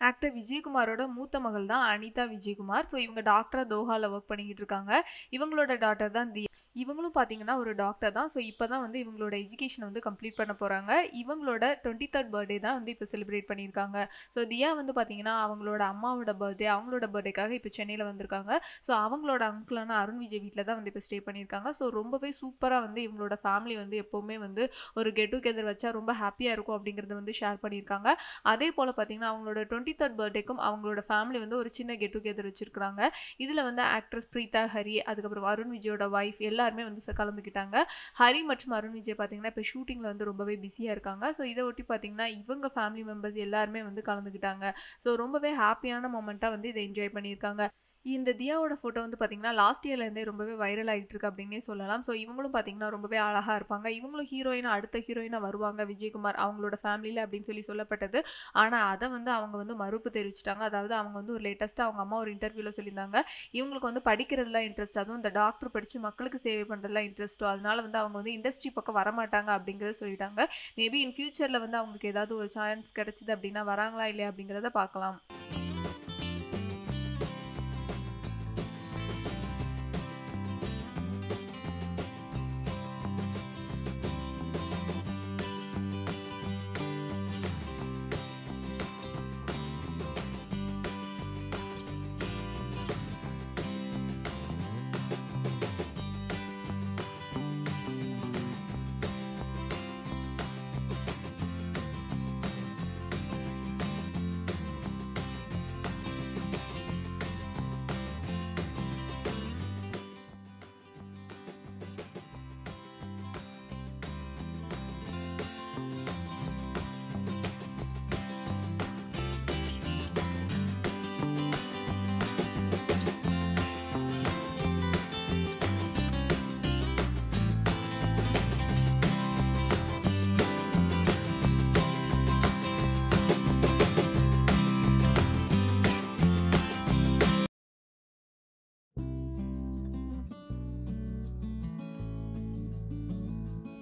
Actor விஜயகுமாரோட மூத்த மகள் தான் அனிதா விஜயகுமார். ஸோ இவங்க டாக்டரா தோஹால ஒர்க் பண்ணிக்கிட்டு இருக்காங்க. இவங்களோட டாட்டர் தான் தியா. இவங்களும் பார்த்தீங்கன்னா ஒரு டாக்டர் தான். ஸோ இப்ப தான் வந்து இவங்களோட எஜுகேஷன வந்து கம்ப்ளீட் பண்ண போறாங்க. இவங்களோட 23 பர்த்டே தான் வந்து இப்ப செலிப்ரேட் பண்ணியிருக்காங்க. ஸோ தியா வந்து பார்த்தீங்கன்னா, அவங்களோட அம்மாவோட பர்த்டே அவங்களோட பர்த்டேக்காக இப்ப சென்னையில வந்திருக்காங்க. ஸோ அவங்களோட அங்கிளான அருண் விஜய் வீட்ல தான் வந்து இப்ப ஸ்டே பண்ணியிருக்காங்க. ஸோ ரொம்பவே சூப்பரா வந்து இவங்களோட ஃபேமிலி வந்து எப்பவுமே வந்து ஒரு கெட் டுகெதர் வச்சா ரொம்ப ஹேப்பியா இருக்கும் அப்படிங்கிறத வந்து ஷேர் பண்ணியிருக்காங்க. அதே போல பார்த்தீங்கன்னா, அவங்களோட 23 பர்த்டேக்கும் அவங்களோட ஃபேமிலி வந்து ஒரு சின்ன கெட் டுகெதர் வச்சிருக்காங்க. இதுல வந்து ஆக்ட்ரஸ் பிரீதா ஹரி, அதுக்கப்புறம் அருண் விஜயோட வைஃப் எல்லாருமே வந்து ச கலந்துக்கிட்டாங்க. ஹரி மற்றும் அருண் விஜய் பார்த்தீங்கன்னா, இப்ப ஷூட்டிங்ல வந்து ரொம்பவே பிஸியா இருக்காங்க. ஸோ இத ஒட்டி பார்த்தீங்கன்னா, இவங்க ஃபேமிலி மெம்பர்ஸ் எல்லாருமே வந்து கலந்துக்கிட்டாங்க. ஸோ ரொம்பவே ஹேப்பியான மொமெண்ட்டா வந்து இத என்ஜாய் பண்ணியிருக்காங்க. இந்த தியாவோட ஃபோட்டோ வந்து பார்த்தீங்கன்னா, லாஸ்ட் இயர்ல இருந்தே ரொம்பவே வைரல் ஆயிட்டு இருக்கு அப்படின்னே சொல்லலாம். ஸோ இவங்களும் பார்த்தீங்கன்னா, ரொம்பவே அழகா இருப்பாங்க. இவங்களும் ஹீரோயினா அடுத்த ஹீரோயினா வருவாங்க விஜயகுமார் அவங்களோட ஃபேமிலில அப்படின்னு சொல்லி சொல்லப்பட்டது. ஆனா அத வந்து அவங்க வந்து மறுப்பு தெரிவிச்சுட்டாங்க. அதாவது அவங்க வந்து ஒரு லேட்டஸ்ட்டா அவங்க அம்மா ஒரு இன்டர்வியூல சொல்லியிருந்தாங்க. இவங்களுக்கு வந்து படிக்கிறதுல இன்ட்ரெஸ்ட் அதுவும் இந்த டாக்டர் படிச்சு மக்களுக்கு சேவை பண்றதுல இன்ட்ரெஸ்ட்டோ அதனால வந்து அவங்க வந்து இண்டஸ்ட்ரி பக்கம் வரமாட்டாங்க அப்படிங்கிறத சொல்லிட்டாங்க. மேபி இன் ஃபியூச்சர்ல வந்து அவங்களுக்கு ஏதாவது ஒரு சான்ஸ் கிடைச்சது அப்படின்னா வராங்களா இல்லையா அப்படிங்கிறத பார்க்கலாம்.